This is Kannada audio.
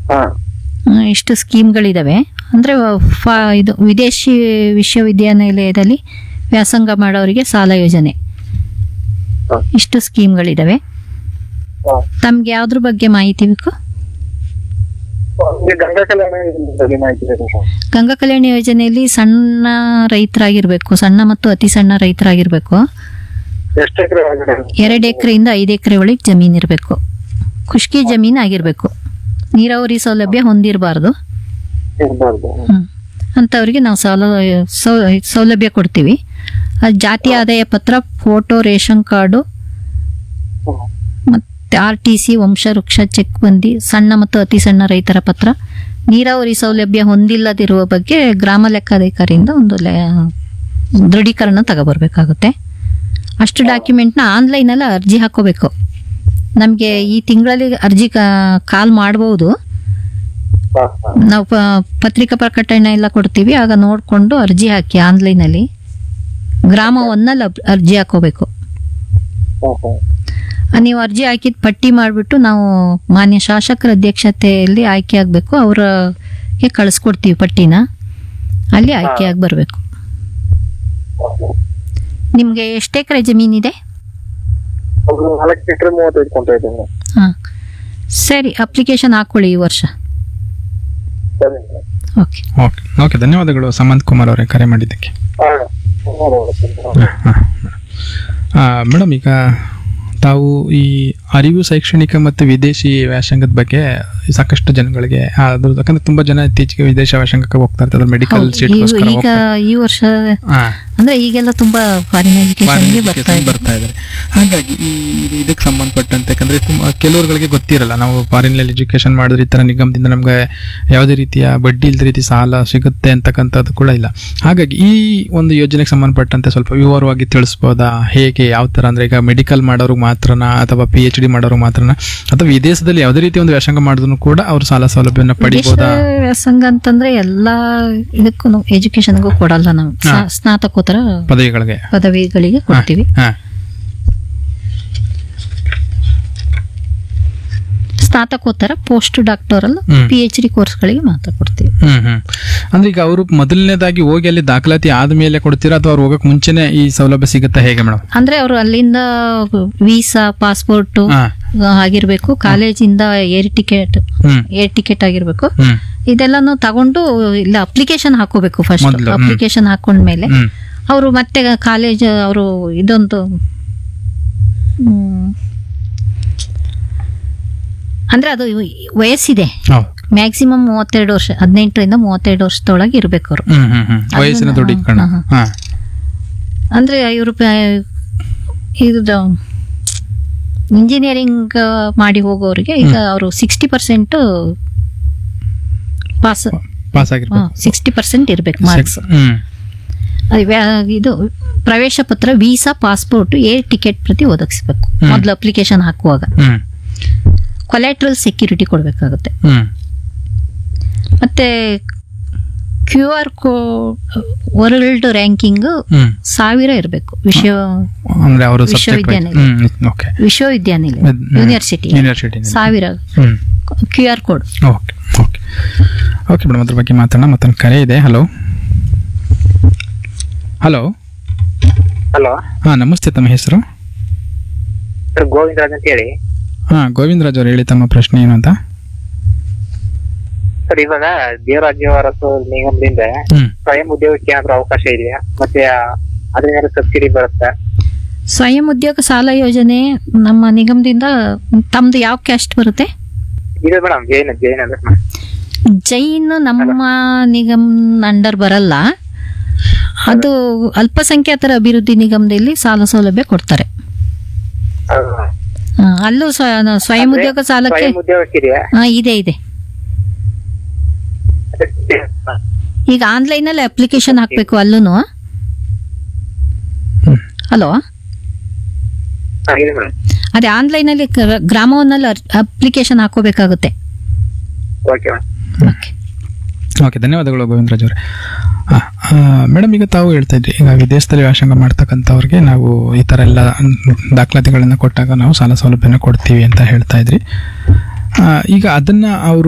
ಹಾ ಆ, ಇಷ್ಟು ಸ್ಕೀಮ್ಗಳಿದಾವೆ ಅಂದರೆ ಫಾ ಇದು ವಿದೇಶಿ ವಿಶ್ವವಿದ್ಯಾನಿಲಯದಲ್ಲಿ ವ್ಯಾಸಂಗ ಮಾಡೋರಿಗೆ ಸಾಲ ಯೋಜನೆ ಹಾ. ಇಷ್ಟು ಸ್ಕೀಮ್ಗಳಿದಾವೆ ಹಾ. ತಮ್ಗೆ ಯಾವ್ದ್ರ ಬಗ್ಗೆ ಮಾಹಿತಿ ಬೇಕು ಈ ಗಂಗಾ ಕಲ್ಯಾಣ ಬಗ್ಗೆ ಮಾಹಿತಿ ಬೇಕು ಸರ್ ಗಂಗಾ ಕಲ್ಯಾಣ ಯೋಜನೆಯಲ್ಲಿ ಸಣ್ಣ ರೈತರಾಗಿರ್ಬೇಕು ಸಣ್ಣ ಮತ್ತು ಅತಿ ಸಣ್ಣ ರೈತರಾಗಿರ್ಬೇಕು ಎಷ್ಟು ಎಕರೆ ಒಳಗಡೆ ಎರಡು ಎಕರೆಯಿಂದ ಐದು ಎಕರೆ ಒಳಗೆ ಜಮೀನು ಇರಬೇಕು ಖುಷ್ಕಿ ಜಮೀನು ಆಗಿರಬೇಕು ನೀರಾವರಿ ಸೌಲಭ್ಯ ಹೊಂದಿರಬಾರ್ದು ಇರ್ಬಾರ್ದು ಹ್ಮ್. ಅಂಥವ್ರಿಗೆ ನಾವು ಸೌಲ ಸೌ- ಸೌಲಭ್ಯ ಕೊಡ್ತೀವಿ ಅದು ಜಾತಿ ಆದಾಯ ಪತ್ರ ಫೋಟೋ ರೇಷನ್ ಕಾರ್ಡು ಹ್ಮ್. ಮತ್ತು ಆರ್ ಟಿ ಸಿ ವಂಶವೃಕ್ಷ ಚೆಕ್ ಬಂದಿ ಸಣ್ಣ ಮತ್ತು ಅತಿ ಸಣ್ಣ ರೈತರ ಪತ್ರ ನೀರಾವರಿ ಸೌಲಭ್ಯ ಹೊಂದಿಲ್ಲದಿರುವ ಬಗ್ಗೆ ಗ್ರಾಮ ಲೆಕ್ಕಾಧಿಕಾರಿಯಿಂದ ಒಂದು ಲೆ ದೃಢೀಕರಣ ತಗೋಬರ್ಬೇಕಾಗುತ್ತೆ ಅಷ್ಟು ಡಾಕ್ಯುಮೆಂಟ್ನ ಆನ್ಲೈನಲ್ಲಿ ಅರ್ಜಿ ಹಾಕೋಬೇಕು ನಮಗೆ ಈ ತಿಂಗಳಲ್ಲಿ ಅರ್ಜಿ ಕಾಲ್ ಮಾಡ್ಬೋದು ಹಾ, ಹಾ. ನಾವು ಪ- ಪತ್ರಿಕಾ ಪ್ರಕಟಣೆ ಎಲ್ಲ ಕೊಡ್ತೀವಿ ಆಗ ನೋಡಿಕೊಂಡು ಅರ್ಜಿ ಹಾಕಿ ಆನ್ಲೈನಲ್ಲಿ ಗ್ರಾಮ ಒಂದಲ್ಲಿ ಅಬ್- ಅರ್ಜಿ ಹಾಕೋಬೇಕು ಹ್ಮ್, ಹ್ಮ್. ಆ, ನೀವು ಅರ್ಜಿ ಹಾಕಿದ ಪಟ್ಟಿ ಮಾಡಿಬಿಟ್ಟು ನಾವು ಮಾನ್ಯ ಶಾಸಕರ ಅಧ್ಯಕ್ಷತೆಯಲ್ಲಿ ಆಯ್ಕೆ ಆಗಬೇಕು ಅವ್ರಿಗೆ ಕಳಿಸ್ಕೊಡ್ತೀವಿ ಪಟ್ಟಿನ ಅಲ್ಲಿ ಆಯ್ಕೆಯಾಗಿ ಬರಬೇಕು ನಿಮಗೆ ಎಷ್ಟು ಎಕರೆ ಜಮೀನಿದೆ ಒಂದು ನಾಲ್ಕು ಎಕರೆ ಮೂವತ್ತೈದು ಕೊಂತ ಇದ್ದೀನಿ ಹಾಂ ಸರಿ ಅಪ್ಲಿಕೇಶನ್ ಹಾಕ್ಕೊಳ್ಳಿ ಈ ವರ್ಷ ಸರಿ ಓಕೆ ಓಕೆ ಓಕೆ ಧನ್ಯವಾದಗಳು ಸಮಂತ್ ಕುಮಾರ್ ಅವರೇ ಕರೆ ಮಾಡಿದ್ದಕ್ಕೆ ಹಾ ಧನ್ಯವಾದ. ಮೇಡಮ್ ಈಗ ತಾವು ಈ ಅರಿವು ಶೈಕ್ಷಣಿಕ ಮತ್ತು ವಿದೇಶಿ ವ್ಯಾಸಂಗದ ಬಗ್ಗೆ ಸಾಕಷ್ಟು ಜನಗಳಿಗೆ ಅದ್ರ ಯಾಕಂದ್ರೆ ತುಂಬಾ ಜನ ಇತ್ತೀಚೆಗೆ ವಿದೇಶ ವ್ಯಾಸಂಗಕ್ಕೆ ಹೋಗ್ತಾ ಇರ್ತಾರೆ ಮೆಡಿಕಲ್ ಹೌದು, ಸೀಟ್ಗೋಸ್ಕರ ಈಗ ಹೋಗ್ತಾರೆ ಈ ವರ್ಷ ಹಾ ಅಂದ್ರೆ ಈಗೆಲ್ಲ ತುಂಬಾ ಫಾರಿನ್ ಎಜುಕೇಶನ್ಗೆ ಬರ್ತಾ education ಇದೆ ಬರ್ತಾ ಇದ್ದಾರೆ ಹಾಗಾಗಿ ಈ ಇದಕ್ಕೆ ಸಂಬಂಧಪಟ್ಟಂತೆ ಯಾಕಂದ್ರೆ ತುಂಬಾ ಕೆಲವರುಗಳಿಗೆ ಗೊತ್ತಿರಲ್ಲ ನಾವು ಫಾರಿನ್ ಎಜುಕೇಶನ್ ಮಾಡಿದ್ರೆ ಈ ತರ ನಿಗಮದಿಂದ ನಮ್ಗೆ ಯಾವುದೇ ರೀತಿಯ ಬಡ್ಡಿ ಇಲ್ಲದ ರೀತಿ ಸಾಲ ಸಿಗುತ್ತೆ ಅಂತಕ್ಕಂಥದ್ದು ಕೂಡ ಇಲ್ಲ ಹಾಗಾಗಿ ಈ ಒಂದು ಯೋಜನೆಗೆ ಸಂಬಂಧಪಟ್ಟಂತೆ ಸ್ವಲ್ಪ ವಿವರವಾಗಿ ತಿಳಿಸ್ಬೋದಾ ಹೇಗೆ ಯಾವ ತರ ಅಂದ್ರೆ ಈಗ ಮೆಡಿಕಲ್ ಮಾಡೋರಿಗೆ ಮಾತ್ರನಾ ಅಥವಾ ಪಿ ಎಚ್ ಡಿ ಮಾಡೋರು ಮಾತ್ರನಾ ಅಥವಾ ವಿದೇಶದಲ್ಲಿ ಯಾವುದೇ ರೀತಿ ಒಂದು ವ್ಯಾಸಂಗ ಮಾಡಿದ್ರು ಕೂಡ ಅವ್ರು ಸಾಲ ಸೌಲಭ್ಯನ ವಿದೇಶ ಪಡಿಬೋದಾ ವ್ಯಾಸಂಗ ಅಂತಂದ್ರೆ ಎಲ್ಲಾ ಇದಕ್ಕೂ ಎಜುಕೇಶನ್ಗೂ ಕೊಡಲ್ಲ ನಾವು ಸ್ನಾ- ಸ್ನಾತಕೋತ್ತರ ಪದವಿಗಳಿಗೆ ಪದವಿಗಳಿಗೆ ಕೊಡ್ತೀವಿ ಹಾ ಸ್ನಾತಕೋತ್ತರ ಪೋಸ್ಟ್ ಡಾಕ್ಟರಲ್ ಹ್ಮ್. ಪಿ ಎಚ್ ಡಿ ಕೋರ್ಸ್ಗಳಿಗೆ ಮಾತ್ರ ಕೊಡ್ತೀವಿ ಹ್ಮ್ ಹ್ಮ್ ಅಂದ್ರೆ ಈಗ ಅವರು ಮೊದಲನೇದಾಗಿ ಹೋಗಿ ಅಲ್ಲಿ ದಾಖಲಾತಿ ಆದ್ಮೇಲೆ ಕೊಡ್ತೀರಾ ಅಥವಾ ಅವ್ರು ಹೋಗಕ್ ಮುಂಚೆನೆ ಈ ಸೌಲಭ್ಯ ಸಿಗುತ್ತಾ ಹೇಗೆ ಮೇಡಮ್ ಅಂದ್ರೆ ಅವರು ಅಲ್ಲಿಂದ ವೀಸಾ ಪಾಸ್ಪೋರ್ಟ್ ಹಾ ಆಗಿರ್ಬೇಕು ಕಾಲೇಜಿಂದ ಏರ್ ಟಿಕೆಟ್ ಹ್ಮ್ ಏರ್ ಟಿಕೆಟ್ ಆಗಿರ್ಬೇಕು ಹ್ಮ್ ಇದೆಲ್ಲಾನು ತಗೊಂಡು ಇಲ್ಲ ಅಪ್ಲಿಕೇಶನ್ ಹಾಕೋಬೇಕು ಫಸ್ಟ್ ಮೊದ್ಲು, ಹ್ಮ್. ಅಪ್ಲಿಕೇಶನ್ ಹಾಕೊಂಡ್ಮೇಲೆ ಹ್ಮ್ ಅವರು ಮತ್ತೆ ಕಾಲೇಜ್ ಅವರು ಇದೊಂದು ಹ್ಮ್, ಅಂದ್ರೆ ಅದು ವಯಸ್ಸಿದೆ ಹೌದು ಮ್ಯಾಕ್ಸಿಮಮ್ ಮೂವತ್ತೆರಡು ವರ್ಷ ಹದಿನೆಂಟರಿಂದ ಮೂವತ್ತೆರಡು ವರ್ಷದೊಳಗೆ ಇರ್ಬೇಕು ಅವರು ಹ್ಮ್ ಹ್ಮ್ ಹ್ಮ್ ವಯಸ್ಸಿನ ಅದನ್ನ- ದೃಢೀಕರಣ ಹಾ, ಹಾ ಅಂದ್ರೆ ಇವರು ಇದು ಇಂಜಿನಿಯರಿಂಗ್ ಮಾಡಿ ಹೋಗೋರಿಗೆ ಈಗ ಅವರು ಸಿಕ್ಸ್ಟಿ ಪರ್ಸೆಂಟ್ ಪಾಸ್ ಪಾಸ್ ಆಗಿರ್ಬೇಕು ಸಿಕ್ಸ್ಟಿ ಪರ್ಸೆಂಟ್ ಇರ್ಬೇಕು ಮಾರ್ಕ್ಸ್ ಹ್ಮ್ ಅದು ವ್ಯಾ- ಇದು ಪ್ರವೇಶ ಪತ್ರ ವೀಸಾ ಪಾಸ್ಪೋರ್ಟ್ ಏರ್ ಟಿಕೆಟ್ ಪ್ರತಿ ಒದಗಿಸ್ಬೇಕು ಹ್ಮ್. ಮೊದಲು ಅಪ್ಲಿಕೇಶನ್ ಹಾಕುವಾಗ ಹ್ಮ್ ಕೊಲೆಟ್ರಲ್ ಸೆಕ್ಯೂರಿಟಿ ಕೊಡಬೇಕಾಗುತ್ತೆ ಹ್ಮ್ ಮತ್ತೆ ಕ್ಯೂ ಆರ್ ಕೋ ವರ್ಲ್ಡ್ ರ್ಯಾಂಕಿಂಗ್ ಹ್ಮ್ ಸಾವಿರ ಇರಬೇಕು ವಿಶ್ವ ಅಂದ್ರೆ ಅವರು ವಿಶ್ವವಿದ್ಯಾನಿಲಯ. ಹ್ಮ್ ಓಕೆ ವಿಶ್ವವಿದ್ಯಾನಿಲಯ ಹ್ಮ್. ಯೂನಿವರ್ಸಿಟಿ ಯೂನಿವರ್ಸಿಟಿ ಸಾವಿರ ಹ್ಮ್ Q R code okay okay okay madam ಅದ್ರ ಬಗ್ಗೆ ಮಾತಾಡೋಣ ಮತ್ತೊಂದು ಕರೆ ಇದೆ ಹಲೋ ಹಲೋ ಹಲೋ ಹಾ ನಮಸ್ತೆ ತಮ್ಮ ಹೆಸರು ಸರ್ ಗೋವಿಂದರಾಜ್ ಅಂತ ಹೇಳಿ ಹಾ ಗೋವಿಂದರಾಜ್ ಅವ್ರು ಹೇಳಿ ತಮ್ಮ ಪ್ರಶ್ನೆ ಏನು ಅಂತ ಸರ್ ಇವಾಗ ದೇವರಾಜ್ಯ ಅರಸು ನಿಗಮದಿಂದ ಹ್ಮ್ ಸ್ವಯಂ ಉದ್ಯೋಗಕ್ಕೆ ಏನಾದ್ರು ಅವಕಾಶ ಇದೆಯಾ ಮತ್ತೆ ಅದರಿಂದ ಸಬ್ಸಿಡಿ ಬರುತ್ತಾ ಸ್ವಯಂ ಉದ್ಯೋಗ ಸಾಲ ಯೋಜನೆ ನಮ್ಮ ನಿಗಮದಿಂದ ತಮ್ದು ಯಾವ ಕ್ಯಾಸ್ಟ್ ಬರುತ್ತೆ ಇದೆ ಮೇಡಮ್ ಜೈನ್ ಜೈನ್ ಅಂದ್ರೆ ಜೈನ್ ನಮ್ಮ ನಿಗಮ್ ಅಂಡರ್ ಬರಲ್ಲ ಅದು ಅಲ್ಪಸಂಖ್ಯಾತರ ಅಭಿವೃದ್ಧಿ ನಿಗಮದಲ್ಲಿ ಸಾಲ ಸೌಲಭ್ಯ ಕೊಡ್ತಾರೆ ಆ, ಅಲ್ಲೂ ಸ್ವ- ಸ್ವಯಂ ಉದ್ಯೋಗ ಸಾಲಕ್ಕೆ ಸ್ವಯಂ ಉದ್ಯೋಗಕ್ಕೆ ಇದೆಯಾ ಆ, ಇದೆ ಇದೆ ಈಗ ಆನ್ಲೈನ್ ಅಲ್ಲಿ ಅಪ್ಲಿಕೇಶನ್ ಹಾಕ್ಬೇಕು ಅಲ್ಲೂ ಹಲೋ ಹಾ, ಇದೆ ಮೇಡಮ್ ಅದೇ ಆನ್ಲೈನ್ ಅಲ್ಲಿ ಕ- ಗ್ರಾಮವನ್ನಲ್ಲಿ ಅಪ್ಲಿಕೇಶನ್ ಹಾಕೋಬೇಕಾಗುತ್ತೆ ಓಕೆ ಮೇಡಮ್ ಓಕೆ ಓಕೆ ಧನ್ಯವಾದಗಳು ಗೋವಿಂದರಾಜ್ ಅವರೇ ಮೇಡಮ್ ಈಗ ತಾವು ಹೇಳ್ತಾ ಇದ್ರಿ ಈಗ ವಿದೇಶದಲ್ಲಿ ವ್ಯಾಸಂಗ ಮಾಡ್ತಕ್ಕಂಥವ್ರಿಗೆ ನಾವು ಈ ಥರ ಎಲ್ಲ ದಾಖಲಾತಿಗಳನ್ನು ಕೊಟ್ಟಾಗ ನಾವು ಸಾಲ ಸೌಲಭ್ಯನ ಕೊಡ್ತೀವಿ ಅಂತ ಹೇಳ್ತಾ ಇದ್ರಿ ಆ, ಈಗ ಅದನ್ನ ಅವರು